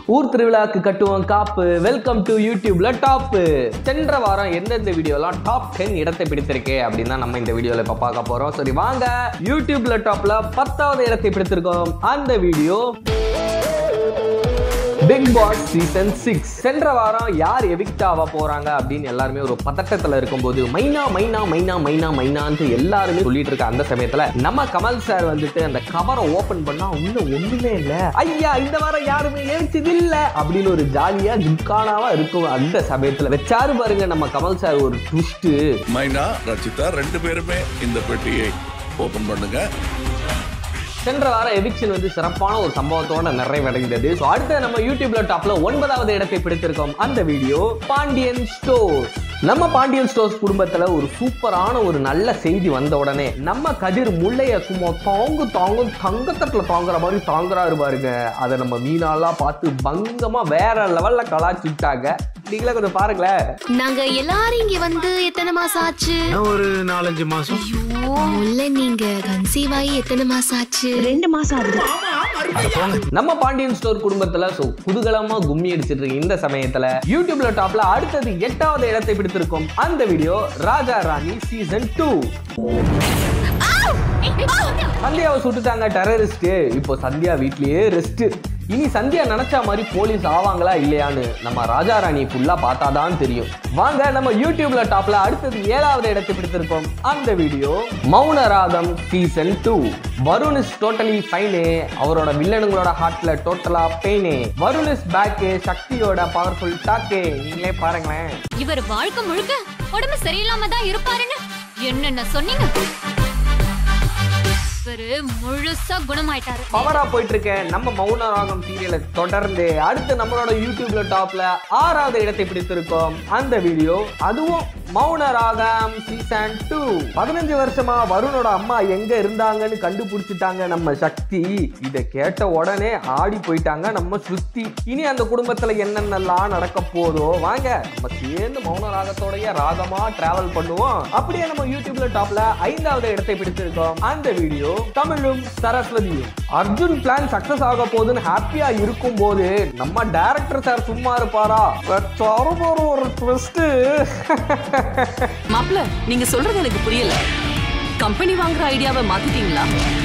ஊர் திருவிழாக்கு கட்டுவோம் காப்பு வெல்கம் டு யூடியூப்ல டாப் சென்ற வாரம் எந்தெந்த வீடியோலாம் டாப் டென் இடத்தை பிடித்திருக்கு அப்படின்னு தான் நம்ம இந்த வீடியோல இப்ப பார்க்க போறோம் சரி வாங்க யூடியூப்ல டாப்ல பத்தாவது இடத்தை பிடித்திருக்கோம் அந்த video Bigg Boss season six சென்ற வாரம் யார் எவிக்ட் ஆக போறாங்க அப்படின்னு எல்லாருமே ஒரு பதட்டத்துல இருக்கும்போது மைனா மைனா மைனா மைனா மைனான்னு எல்லாருமே சொல்லிட்டு இருக்க அந்த சமயத்துல நம்ம கமல் சார் வந்துட்டு அந்த கவரை ஓபன் பண்ணா இன்னும் ஒண்ணுமே இல்ல ஐயா இந்த வாரம் யாருமே எவிச்சது இல்ல அப்படின்னு ஒரு ஜாலியா ஜிம்கானாவா இருக்கும் அந்த சமயத்துல வச்சாரு பாருங்க நம்ம கமல் சார் ஒரு ட்விஸ்ட் மைனா ரச்சிதா ரெண்டு பேருமே இந்த பெட்டியை ஓபன் பண்ணுங்க சென்ற வாரம் எவிக்ஷன் வந்து சிறப்பான ஒரு சம்பவத்தோட நிறைவடைந்தது ஸோ அடுத்து நம்ம யூடியூப்ல டாப்ல ஒன்பதாவது இடத்தை பிடித்திருக்கோம் அந்த வீடியோ பாண்டியன் ஸ்டோர்ஸ் நம்ம பாண்டியன் ஸ்டோர்ஸ் குடும்பத்துல ஒரு சூப்பரான ஒரு நல்ல செய்தி வந்த உடனே நம்ம கதிர் முள்ளைய சும்மா தாங்கு தாங்கு தங்கத்தட்டுல தாங்குற மாதிரி தாங்குறாரு பாருங்க அதை நம்ம மீனாலாம் பார்த்து பங்கமா வேற லெவல்ல கலாச்சிட்டாங்க நீங்களே கொஞ்சம் பாருங்களேன் நாங்க எல்லாரும் இங்க வந்து எத்தனை மாசம் ஆச்சு இன்னும் ஒரு நாலஞ்சு மாசம் ஐயோ முல்ல நீங்க கன்சீவ் ஆகி எத்தனை மாசம் ஆச்சு ரெண்டு மாசம் ஆகுது நம்ம பாண்டியன் ஸ்டோர் குடும்பத்துல சோ குதூகலமா கும்மி அடிச்சிட்டு இருக்க இந்த சமயத்துல யூடியூப்ல டாப்ல அடுத்தது எட்டாவது இடத்தை பிடித்திருக்கும் அந்த video Raja Rani season two சந்தியாவை சுட்டுட்டாங்க டெரரிஸ்ட் இப்போ சந்தியா வீட்லயே ரெஸ்ட் இனி சந்தியா நினைச்ச மாதிரி போலீஸ் ஆவாங்களா இல்லையான்னு நம்ம ராஜா ராணி ஃபுல்லா பார்த்தாதான் தெரியும் வாங்க நம்ம யூடியூப்ல டாப்ல அடுத்தது ஏழாவது இடத்தை பிடித்திருக்கோம் அந்த video Mouna Ragam season two Varun is totally fine அவரோட வில்லனுங்களோட ஹார்ட்ல டோட்டலா பெயினு வருண் இஸ் பேக்கு சக்தியோட பவர்ஃபுல் டாக்கு நீங்களே பாருங்களேன் இவர் வாழ்க்கை முழுக்க உடம்பு சரியில்லாம தான் இருப்பாருன்னு என்னென்ன சொன்னீங்க இவரு முழுசா குணமாயிட்டாரு பவரா போயிட்டு இருக்க நம்ம மௌன ராகம் சீரியலை தொடர்ந்து அடுத்து நம்மளோட யூடியூப்ல டாப்ல ஆறாவது இடத்தை பிடித்திருக்கோம் அந்த வீடியோ அதுவும் மௌன ராகம் சீசன் டூ பதினஞ்சு வருஷமா வருணோட அம்மா எங்க இருந்தாங்கன்னு கண்டுபிடிச்சிட்டாங்க நம்ம சக்தி இத கேட்ட உடனே ஆடி போயிட்டாங்க நம்ம சுத்தி இனி அந்த குடும்பத்துல என்னென்னலாம் நடக்க போதோ வாங்க நம்ம சேர்ந்து மௌன ராகத்தோடைய ராகமா டிராவல் பண்ணுவோம் அப்படியே நம்ம யூடியூப்ல டாப்ல ஐந்தாவது இடத்தை பிடிச்சிருக்கோம் அந்த வீடியோ தமிழும் சரஸ்வதியும் அர்ஜுன் பிளான் சக்சஸ் ஆக போகுதுன்னு ஹாப்பியா இருக்கும் போது நம்ம டைரக்டர் சார் சும்மா இருப்பாரா வச்சாரும் ஒரு ஒரு ட்விஸ்ட் மாப்ள நீங்க சொல்றது எனக்கு புரியல கம்பெனி வாங்குற ஐடியாவை மாத்திட்டீங்களா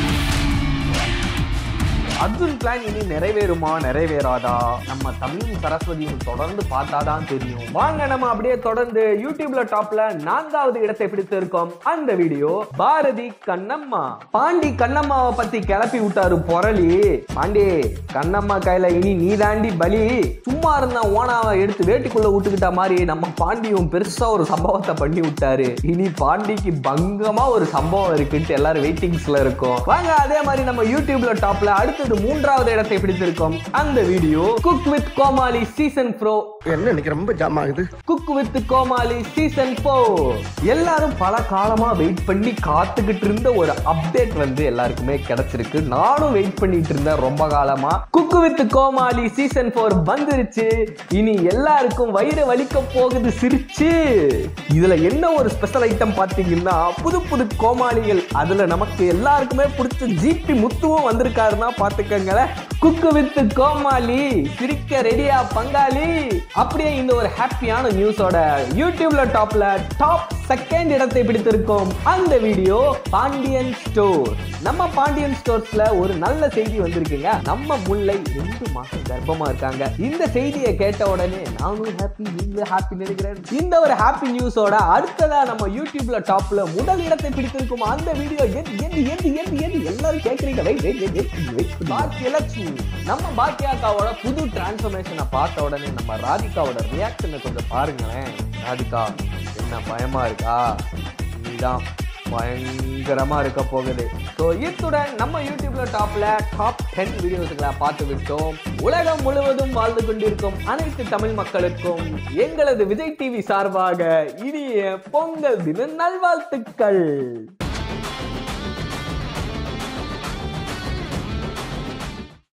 அர்ஜுன் பிளான் இனி நிறைவேறுமா நிறைவேறாதா நம்ம தமிழும் சரஸ்வதியும் தொடர்ந்து பார்த்தாதான் தெரியும் வாங்க நம்ம அப்படியே தொடர்ந்து யூடியூப்ல டாப்ல நான்காவது இடத்தை பிடித்து இருக்கோம் அந்த வீடியோ பாரதி கண்ணம்மா பாண்டி கண்ணம்மாவை பத்தி கிளப்பி விட்டாரு பொரளி பாண்டி கண்ணம்மா கையில இனி நீ தாண்டி பலி சும்மா இருந்த ஓனாவை எடுத்து வேட்டிக்குள்ள விட்டுக்கிட்ட மாதிரி நம்ம பாண்டியும் பெருசா ஒரு சம்பவத்தை பண்ணி விட்டாரு இனி பாண்டிக்கு பங்கமா ஒரு சம்பவம் இருக்குன்ட்டு எல்லாரும் வெயிட்டிங்ஸ்ல இருக்கும் வாங்க அதே மாதிரி நம்ம யூடியூப்ல டாப்ல அடுத்தது மூன்றாவது இடத்தை பிடித்திருக்கோம் அந்த video cook with Comali season bro என்ன இன்னைக்கு ரொம்ப ஜாம் ஆகுது cook with Comali season four எல்லாரும் பல காலமா வெயிட் பண்ணி காத்துக்கிட்டு இருந்த ஒரு அப்டேட் வந்து எல்லாருக்குமே கிடைச்சிருக்கு நானும் வெயிட் பண்ணிட்டு இருந்தேன் ரொம்ப காலமா cook with Comali season four வந்துருச்சு இனி எல்லாருக்கும் வயிறு வலிக்க போகுது சிரிச்சு இதுல என்ன ஒரு ஸ்பெஷல் ஐட்டம் பாத்தீங்கன்னா புது புது கோமாளிகள் அதுல நமக்கு எல்லாருக்குமே பிடிச்ச ஜிபி முத்துவும் வந்திருக்காருன்னா பாத்துக்கங்களேன் குக்கு வித் கோமாளி சிரிக்க ரெடியா பங்காளி அப்படியே இந்த ஒரு ஹாப்பியான நியூஸோட யூடியூப்ல டாப்ல டாப் செகண்ட் இடத்தை பிடித்திருக்கோம் அந்த வீடியோ பாண்டியன் ஸ்டோர் நம்ம பாண்டியன் ஸ்டோர்ஸ்ல ஒரு நல்ல செய்தி வந்திருக்குங்க நம்ம முல்லை ரெண்டு மாசம் கர்ப்பமா இருக்காங்க இந்த செய்தியை கேட்ட உடனே நானும் ஹாப்பி நீங்களும் ஹாப்பி நினைக்கிறேன் இந்த ஒரு ஹாப்பி நியூஸோட அடுத்ததா நம்ம யூடியூப்ல டாப்ல முதல் இடத்தை பிடித்திருக்கும் அந்த வீடியோ எது எது எது எது எது எல்லாரும் கேட்கறீங்க wait wait wait wait Baakiyalakshmi நம்ம பாக்கியாக்காவோட புது டிரான்ஸ்ஃபர்மேஷனை பார்த்த உடனே நம்ம ராதிகாவோட ரியாக்ஷனை கொஞ்சம் பாருங்களேன் ராதிகா என்ன பயமா இருக்கா நீதான் பயங்கரமா இருக்க போகுது ஸோ இத்துடன் நம்ம யூடியூப்ல டாப்ல டாப் டென் வீடியோஸ்களை பார்த்து விட்டோம் உலகம் முழுவதும் வாழ்ந்து கொண்டிருக்கும் அனைத்து தமிழ் மக்களுக்கும் எங்களது விஜய் டிவி சார்பாக இனிய பொங்கல் தின நல்வாழ்த்துக்கள்